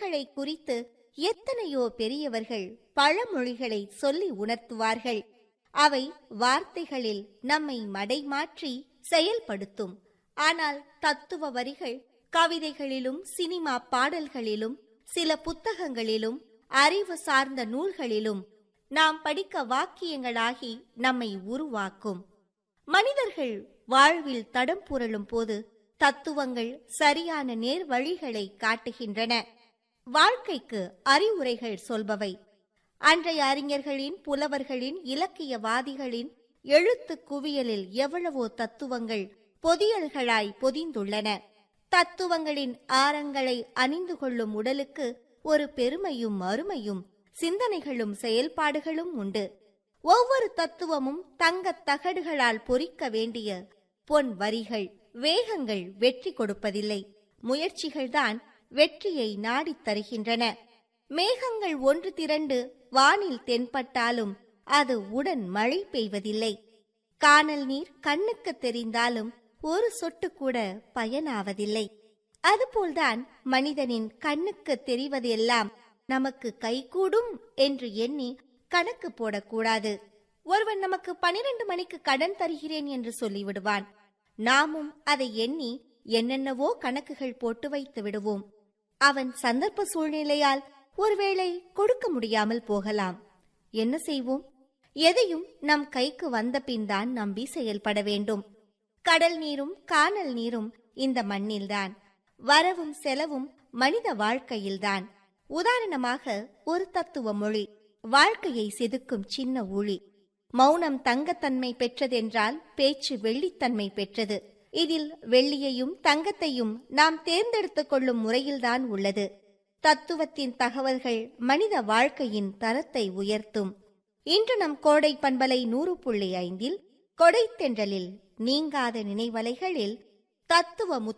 மனிதர்களை குறித்து எத்தனையோ பெரியவர்கள் பழமொழிகளை சொல்லி உணர்த்துவார்கள் அவை வார்த்தைகளில் நம்மை மடைமாற்றி செயல்படுத்தும் ஆனால் தத்துவ வரிகள் கவிதைகளிலும் சினிமா பாடல்களிலும் சில புத்தகங்களிலும் அறிவு சார்ந்த நூல்களிலும் நாம் படிக்க வாக்கியங்களாகி நம்மை உருவாக்கும் மனிதர்கள் வாழ்வில் தடம் புரளும் போது தத்துவங்கள் சரியான நேர் வழிகளை காட்டுகின்றன வாழ்க்கைக்கு அறிவுரைகள் சொல்பவை அன்றைய அறிஞர்களின் புலவர்களின் இலக்கியவாதிகளின் எழுத்து குவியலில் எவ்வளவோ தத்துவங்கள் பொதியல்களாய் பொதிந்துள்ளன தத்துவங்களின் ஆரங்களை அணிந்து கொள்ளும் உடலுக்கு ஒரு பெருமையும் அருமையும் சிந்தனைகளும் செயல்பாடுகளும் உண்டு ஒவ்வொரு தத்துவமும் தங்கத் தகடுகளால் பொறிக்க வேண்டிய பொன் வரிகள் வேகங்கள் வெற்றி கொடுப்பதில்லை முயற்சிகள்தான் வெற்றியை நாடித் தருகின்றன மேகங்கள் ஒன்று திரண்டு வானில் தென்பட்டாலும் அது உடன் மழை பெய்வதில்லை கானல் நீர் கண்ணுக்கு தெரிந்தாலும் ஒரு சொட்டு கூட பயனாவதில்லை அதுபோல்தான் மனிதனின் கண்ணுக்கு தெரிவதெல்லாம் நமக்கு கைகூடும் என்று எண்ணி கணக்கு போடக்கூடாது ஒருவன் நமக்கு பனிரெண்டு மணிக்கு கடன் தருகிறேன் என்று சொல்லிவிடுவான் நாமும் அதை எண்ணி என்னென்னவோ கணக்குகள் போட்டு வைத்து விடுவோம் அவன் சந்தர்ப்ப சூழ்நிலையால் ஒருவேளை கொடுக்க முடியாமல் போகலாம் என்ன செய்வோம் எதையும் நம் கைக்கு வந்த பின்தான் நம்பி செயல்பட வேண்டும் கடல் நீரும் கானல் நீரும் இந்த மண்ணில்தான் வரவும் செலவும் மனித வாழ்க்கையில்தான் உதாரணமாக ஒரு தத்துவ மொழி வாழ்க்கையை செதுக்கும் சின்ன ஊழி மௌனம் தங்கத்தன்மை பெற்றதென்றால் பேச்சு வெள்ளித்தன்மை பெற்றது இதில் வெள்ளியையும் தங்கத்தையும் நாம் தேர்ந்தெடுத்துக் கொள்ளும் முறையில்தான் உள்ளது தத்துவத்தின் தகவல்கள் மனித வாழ்க்கையின் தரத்தை உயர்த்தும் இன்று நம் கோடை பண்பலை நூறு புள்ளி ஐந்தில் கொடைத்தென்றலில் நீங்காத நினைவலைகளில் தத்துவ முத்